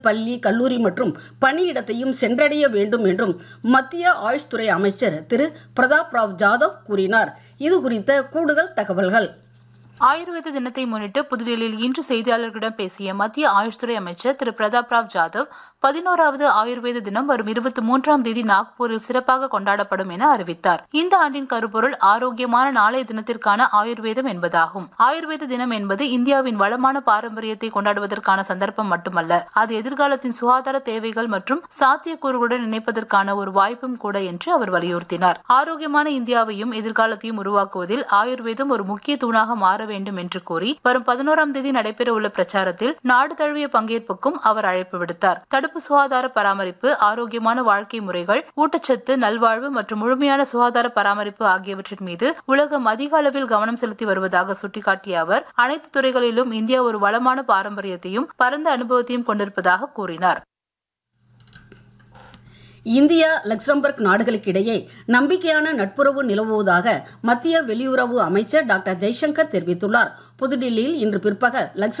பள்ளி கல்லூரி மற்றும் பணியிடத்தையும் சென்றடைய வேண்டும் என்றும் மத்திய ஆயுஷ் துறை அமைச்சர் திரு பிரதாப் ராவ் ஜாதவ் கூறினார் இது குறித்த கூடுதல் தகவல்கள் ஆயுர்வேத தினத்தை முன்னிட்டு புதுதில்லியில் இன்று செய்தியாளர்களிடம் பேசிய மத்திய ஆயுஷ் துறை அமைச்சர் திரு பிரதாப் ராவ் ஜாதவ் பதினோராவது ஆயுர்வேத தினம் வரும் இருபத்தி மூன்றாம் தேதி நாக்பூரில் சிறப்பாக கொண்டாடப்படும் என அறிவித்தார் இந்த ஆண்டின் கருப்பொருள் ஆரோக்கியமான நாளைய தினத்திற்கான ஆயுர்வேதம் என்பதாகும் ஆயுர்வேத தினம் என்பது இந்தியாவின் வளமான பாரம்பரியத்தை கொண்டாடுவதற்கான சந்தர்ப்பம் மட்டுமல்ல அது எதிர்காலத்தின் சுகாதார தேவைகள் மற்றும் சாத்தியக்கூறுகளுடன் இணைப்பதற்கான ஒரு வாய்ப்பும் கூட என்று அவர் வலியுறுத்தினார் ஆரோக்கியமான இந்தியாவையும் எதிர்காலத்தையும் உருவாக்குவதில் ஆயுர்வேதம் ஒரு முக்கிய தூணாக மாற வேண்டும் என்று கூறி வரும் பதினோராம் தேதி நடைபெற உள்ள பிரச்சாரத்தில் நாடு தழுவிய பங்கேற்புக்கும் அவர் அழைப்பு விடுத்தார் தடுப்பு சுகாதார பராமரிப்பு ஆரோக்கியமான வாழ்க்கை முறைகள் ஊட்டச்சத்து நல்வாழ்வு மற்றும் முழுமையான சுகாதார பராமரிப்பு ஆகியவற்றின் மீது உலகம் அதிக அளவில் கவனம் செலுத்தி வருவதாக சுட்டிக்காட்டிய அவர் அனைத்து துறைகளிலும் இந்தியா ஒரு வளமான பாரம்பரியத்தையும் பரந்த அனுபவத்தையும் கொண்டிருப்பதாக கூறினார் இந்தியா லக்சம்பர்க் நாடுகளுக்கிடையே நம்பிக்கையான நட்புறவு நிலவுவதாக மத்திய வெளியுறவு அமைச்சர் டாக்டர் ஜெய்சங்கர் தெரிவித்துள்ளார் புதுடில்லியில் இன்று பிற்பகல் லக்சம்